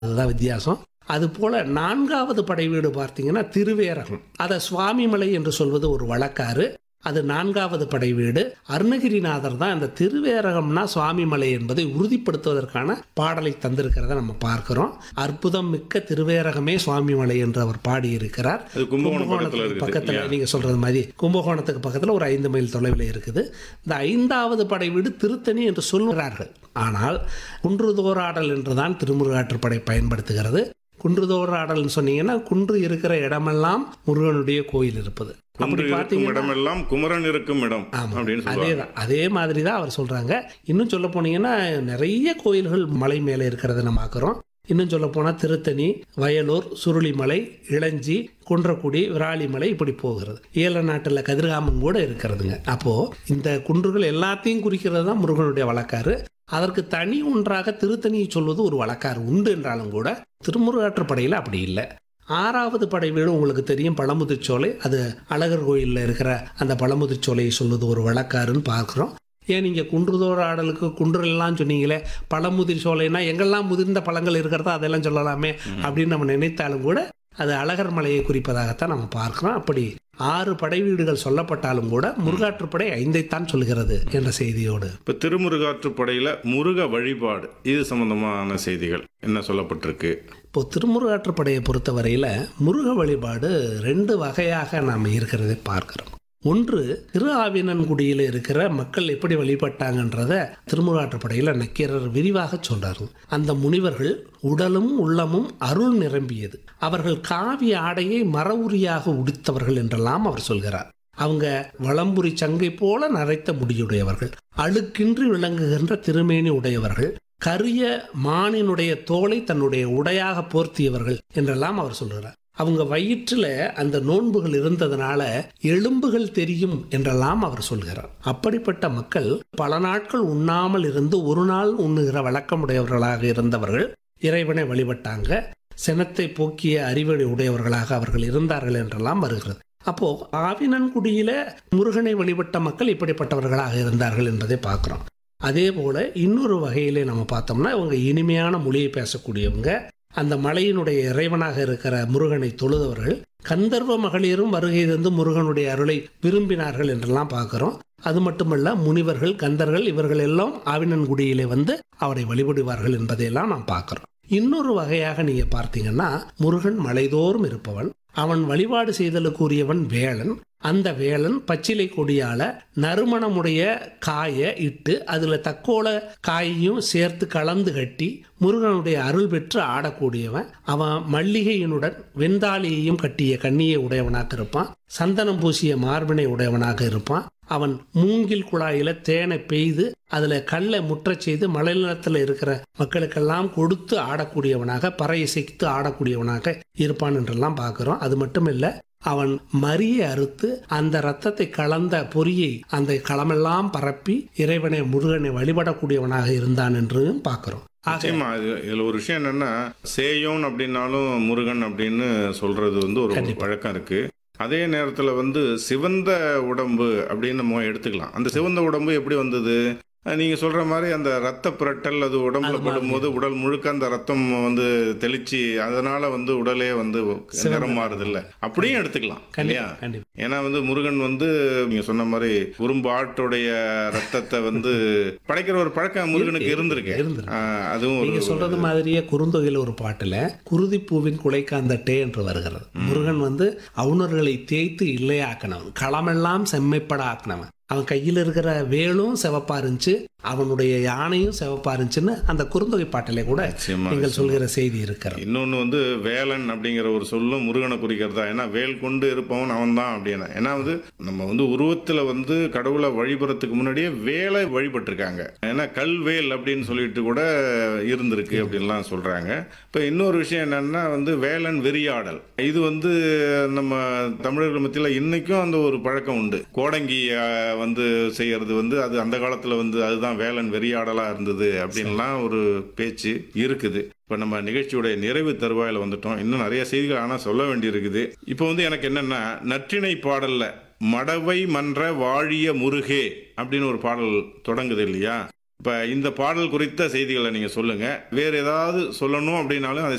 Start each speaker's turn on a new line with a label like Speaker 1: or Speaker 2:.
Speaker 1: அதுதான் வித்தியாசம் அது போல நான்காவது படை வீடு பார்த்தீங்கன்னா திருவேரகம் அதை சுவாமிமலை என்று சொல்வது ஒரு வழக்காறு அது நான்காவது படை வீடு அருணகிரிநாதர் தான் அந்த திருவேரகம்னா சுவாமிமலை என்பதை உறுதிப்படுத்துவதற்கான பாடலை தந்திருக்கிறத நம்ம பார்க்கிறோம் அற்புதம் மிக்க திருவேரகமே சுவாமிமலை என்று அவர் பாடியிருக்கிறார்
Speaker 2: அது கும்பகோணம் பக்கத்துல
Speaker 1: கும்பகோணத்துக்கு
Speaker 2: இருக்குது
Speaker 1: பக்கத்துல
Speaker 2: இல்லையா?
Speaker 1: நீங்க சொல்றது மாதிரி கும்பகோணத்துக்கு பக்கத்துல ஒரு ஐந்து மைல் தொலைவில் இருக்குது இந்த ஐந்தாவது படை வீடு திருத்தணி என்று சொல்கிறார்கள் ஆனால் குன்றுதோராடல் என்றுதான் திருமுருகாற்றுப்படை பயன்படுத்துகிறது குன்றுதோராடல்னு சொன்னீங்கன்னா குன்று இருக்கிற இடமெல்லாம் முருகனுடைய கோயில் இருப்பது
Speaker 2: குன்று
Speaker 1: அப்படி
Speaker 2: இருக்கும்
Speaker 1: பார்த்தீங்கன்னா
Speaker 2: இடமெல்லாம் குமரன் இருக்கும் இடம்
Speaker 1: ஆமா.
Speaker 2: அப்படின்னு
Speaker 1: அதே
Speaker 2: சொல்லுவாங்க
Speaker 1: தான் அதே மாதிரி தான் அவர் சொல்றாங்க இன்னும் சொல்ல போனீங்கன்னா நிறைய கோயில்கள் மலை மேலே இருக்கிறத நம்ம பார்க்குறோம் இன்னும் சொல்ல போனால் திருத்தணி வயலூர் சுருளிமலை இளஞ்சி குன்றக்குடி விராலிமலை இப்படி போகிறது ஈழ நாட்டில் கதிர்காமம் கூட இருக்கிறதுங்க அப்போ இந்த குன்றுகள் எல்லாத்தையும் குறிக்கிறது தான் முருகனுடைய வழக்காறு அதற்கு தனி ஒன்றாக திருத்தணியை சொல்வது ஒரு வழக்காறு உண்டு என்றாலும் கூட திருமுருகாற்றுப்படையில் அப்படி இல்லை ஆறாவது படை வீடு உங்களுக்கு தெரியும் பழமுதிர்ச்சோலை அது அழகர் கோயிலில் இருக்கிற அந்த பழமுதிர்ச்சோலையை சொல்வது ஒரு வழக்காருன்னு பார்க்குறோம் ஏன் நீங்கள் குன்றுதோற ஆடலுக்கு குன்றெல்லாம் சொன்னீங்களே பழமுதிர் சோலைனா எங்கெல்லாம் முதிர்ந்த பழங்கள் இருக்கிறதோ அதெல்லாம் சொல்லலாமே அப்படின்னு நம்ம நினைத்தாலும் கூட அது அழகர் மலையை குறிப்பதாகத்தான் நம்ம பார்க்கிறோம் அப்படி ஆறு படை வீடுகள் சொல்லப்பட்டாலும் கூட முருகாற்றுப்படை ஐந்தைத்தான் சொல்கிறது என்ற செய்தியோடு
Speaker 2: இப்ப திருமுருகாற்றுப்படையில முருக வழிபாடு இது சம்பந்தமான செய்திகள் என்ன சொல்லப்பட்டிருக்கு
Speaker 1: இப்போ திருமுருகாற்றுப்படையை பொறுத்தவரையில் முருக வழிபாடு ரெண்டு வகையாக நாம் இருக்கிறதை பார்க்கிறோம் ஒன்று திரு ஆவினன்குடியில் இருக்கிற மக்கள் எப்படி வழிபட்டாங்கன்றத திருமுருகாற்றுப்படையில் நக்கீரர் விரிவாக சொல்றாரு அந்த முனிவர்கள் உடலும் உள்ளமும் அருள் நிரம்பியது அவர்கள் காவி ஆடையை மரவுரியாக உடுத்தவர்கள் என்றெல்லாம் அவர் சொல்கிறார் அவங்க வளம்புரி சங்கை போல நரைத்த முடியுடையவர்கள் அழுக்கின்றி விளங்குகின்ற திருமேனி உடையவர்கள் கரிய மானினுடைய தோலை தன்னுடைய உடையாக போர்த்தியவர்கள் என்றெல்லாம் அவர் சொல்கிறார் அவங்க வயிற்றில் அந்த நோன்புகள் இருந்ததுனால எலும்புகள் தெரியும் என்றெல்லாம் அவர் சொல்கிறார் அப்படிப்பட்ட மக்கள் பல நாட்கள் உண்ணாமல் இருந்து ஒரு நாள் உண்ணுகிற வழக்கமுடையவர்களாக இருந்தவர்கள் இறைவனை வழிபட்டாங்க சினத்தை போக்கிய அறிவடை உடையவர்களாக அவர்கள் இருந்தார்கள் என்றெல்லாம் வருகிறது அப்போ ஆவினன்குடியில முருகனை வழிபட்ட மக்கள் இப்படிப்பட்டவர்களாக இருந்தார்கள் என்பதை பார்க்கிறோம் அதே போல இன்னொரு வகையிலே நம்ம பார்த்தோம்னா இவங்க இனிமையான மொழியை பேசக்கூடியவங்க அந்த மலையினுடைய இறைவனாக இருக்கிற முருகனை தொழுதவர்கள் கந்தர்வ மகளிரும் வருகை தந்து முருகனுடைய அருளை விரும்பினார்கள் என்றெல்லாம் பார்க்கிறோம் அது மட்டுமல்ல முனிவர்கள் கந்தர்கள் இவர்கள் எல்லாம் ஆவினன்குடியிலே வந்து அவரை வழிபடுவார்கள் என்பதையெல்லாம் நாம் பார்க்கிறோம் இன்னொரு வகையாக நீங்க பார்த்தீங்கன்னா முருகன் மலைதோறும் இருப்பவன் அவன் வழிபாடு செய்தலுக்குரியவன் வேளன் அந்த வேளன் பச்சிலை கொடியால நறுமணமுடைய காயை இட்டு அதுல தக்கோல காயையும் சேர்த்து கலந்து கட்டி முருகனுடைய அருள் பெற்று ஆடக்கூடியவன் அவன் மல்லிகையினுடன் வெந்தாளியையும் கட்டிய கண்ணியை உடையவனாக இருப்பான் சந்தனம் பூசிய மார்பினை உடையவனாக இருப்பான் அவன் மூங்கில் குழாயில தேனை பெய்து அதுல கல்லை முற்றச் செய்து மலை நிலத்துல இருக்கிற மக்களுக்கெல்லாம் கொடுத்து ஆடக்கூடியவனாக பறை இசைத்து ஆடக்கூடியவனாக இருப்பான் என்றெல்லாம் பார்க்கிறோம் அது மட்டும் இல்ல அவன் மரியை அறுத்து அந்த ரத்தத்தை கலந்த பொறியை அந்த களமெல்லாம் பரப்பி இறைவனை முருகனை வழிபடக்கூடியவனாக இருந்தான் என்றும் பார்க்கிறோம் ஆக
Speaker 2: நிச்சயமா இது இதுல ஒரு விஷயம் என்னன்னா சேயோன் அப்படின்னாலும் முருகன் அப்படின்னு சொல்றது வந்து ஒரு
Speaker 1: கண்டிப்பா.
Speaker 2: வழக்கம் இருக்கு அதே நேரத்துல வந்து சிவந்த உடம்பு அப்படின்னு நம்ம எடுத்துக்கலாம் அந்த சிவந்த உடம்பு எப்படி வந்தது அஹ் நீங்க சொல்ற மாதிரி அந்த ரத்த புரட்டல் அது உடம்புல
Speaker 1: அது மாதிரி.
Speaker 2: படும்போது உடல் முழுக்க அந்த ரத்தம் வந்து தெளிச்சு அதனால வந்து உடலே வந்து
Speaker 1: சிவந்த-
Speaker 2: நிறம் மாறுது இல்ல அப்படியும் எடுத்துக்கலாம் இல்லையா
Speaker 1: கண்டிப்பா கண்டிப்பா
Speaker 2: ஏன்னா வந்து முருகன் வந்து நீங்க சொன்ன மாதிரி உரும்பு ஆட்டுடைய ரத்தத்தை வந்து படைக்கிற ஒரு பழக்கம் முருகனுக்கு இருந்திருக்கு
Speaker 1: இருந்திருக்கு.
Speaker 2: ஆஹ் அதுவும்
Speaker 1: நீங்க
Speaker 2: ஒரு
Speaker 1: சொல்றது மாதிரியே குறுந்தொகையில் ஒரு பாட்டுல குருதிப்பூவின் குலைக்காந்தட்டே என்று வருகிறது முருகன் வந்து அவுணர்களை தேய்த்து இல்லையாக்கினவன் களமெல்லாம் செம்மைப்பட ஆக்கினவன் அவன் கையில் இருக்கிற வேலும் சிவப்பா இருந்துச்சு அவனுடைய யானையும் சிவப்பா இருந்துச்சுன்னு அந்த குறுந்தொகை பாட்டிலே கூட
Speaker 2: நிச்சயமா,
Speaker 1: நீங்கள் சொல்கிற செய்தி இருக்கிறது
Speaker 2: இன்னொன்று வந்து வேலன் அப்படிங்கிற ஒரு சொல்லும் முருகனை குறிக்கிறதா ஏன்னா வேல் கொண்டு இருப்பவன் அவன் தான் அப்படின்னா ஏன்னா வந்து நம்ம வந்து உருவத்தில் வந்து கடவுளை வழிபடுறதுக்கு முன்னாடியே வேலை வழிபட்டிருக்காங்க ஏன்னா கல்வேல் அப்படின்னு சொல்லிட்டு கூட இருந்திருக்கு அப்படின்லாம் சொல்றாங்க இப்போ இன்னொரு விஷயம் என்னன்னா வந்து வேலன் வெறியாடல் இது வந்து நம்ம தமிழர்கள் மத்தியில் இன்னைக்கும் அந்த ஒரு பழக்கம் உண்டு கோடங்கி அஹ், வந்து செய்யறது வந்து அது அந்த காலத்தில் வந்து அதுதான் வேலன் வெறியாடலா இருந்தது அப்படின்லாம் ஒரு பேச்சு இருக்குது இப்போ நம்ம நிகழ்ச்சியுடைய நிறைவு தருவாயில் வந்துட்டோம் இன்னும் நிறைய செய்திகள் ஆனால் சொல்ல வேண்டியிருக்குது இப்போ வந்து எனக்கு என்னன்னா நற்றிணை பாடல்ல மடவை மன்ற வாழிய முருகே அப்படின்னு ஒரு பாடல் தொடங்குது இல்லையா இப்போ இந்த பாடல் குறித்த செய்திகளை நீங்கள் சொல்லுங்கள் வேறு ஏதாவது சொல்லணும் அப்படின்னாலும் அதை